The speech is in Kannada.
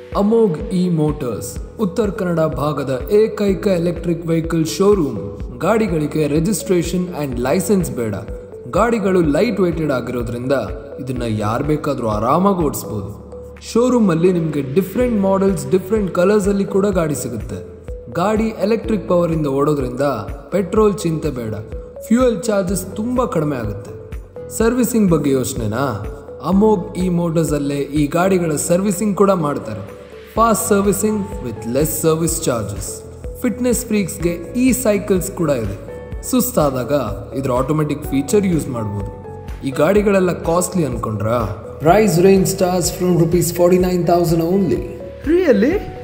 ಅಮೋಘ್ ಇ ಮೋಟರ್ಸ್ ಉತ್ತರ ಕನ್ನಡ ಭಾಗದ ಏಕೈಕ ಎಲೆಕ್ಟ್ರಿಕ್ ವೆಹಿಕಲ್ ಶೋರೂಮ್ ಗಾಡಿಗಳಿಗೆ ರಿಜಿಸ್ಟ್ರೇಷನ್ ಅಂಡ್ ಲೈಸೆನ್ಸ್ ಬೇಡ ಗಾಡಿಗಳು ಲೈಟ್ ವೇಟೆಡ್ ಆಗಿರೋದ್ರಿಂದ ಇದನ್ನ ಯಾರು ಬೇಕಾದರೂ ಆರಾಮಾಗಿ ಓಡಿಸ್ಬೋದು ಶೋರೂಮಲ್ಲಿ ನಿಮಗೆ ಡಿಫ್ರೆಂಟ್ ಮಾಡೆಲ್ಸ್ ಡಿಫ್ರೆಂಟ್ ಕಲರ್ಸಲ್ಲಿ ಕೂಡ ಗಾಡಿ ಸಿಗುತ್ತೆ ಗಾಡಿ ಎಲೆಕ್ಟ್ರಿಕ್ ಪವರಿಂದ ಓಡೋದ್ರಿಂದ ಪೆಟ್ರೋಲ್ ಚಿಂತೆ ಬೇಡ ಫ್ಯೂಯಲ್ ಚಾರ್ಜಸ್ ತುಂಬ ಕಡಿಮೆ ಆಗುತ್ತೆ ಸರ್ವಿಸಿಂಗ್ ಬಗ್ಗೆ ಯೋಚನೆನಾ ಅಮೋಘ್ ಈ ಮೋಟರ್ಸ್ ಅಲ್ಲೇ ಈ ಗಾಡಿಗಳ ಸರ್ವಿಸಿಂಗ್ ಕೂಡ ಮಾಡ್ತಾರೆ fast servicing with less service charges fitness ಫ್ರೀಕ್ಸ್ಗೆ ಈ ಸೈಕಲ್ಸ್ ಕೂಡ ಇದೆ ಸುಸ್ತಾದಾಗ ಇದ್ರ ಆಟೋಮೆಟಿಕ್ ಫೀಚರ್ ಯೂಸ್ ಮಾಡ್ಬೋದು ಈ ಗಾಡಿಗಳೆಲ್ಲ ಕಾಸ್ಟ್ಲಿ ಅನ್ಕೊಂಡ್ರಾ price range starts from rupees forty nine thousand only really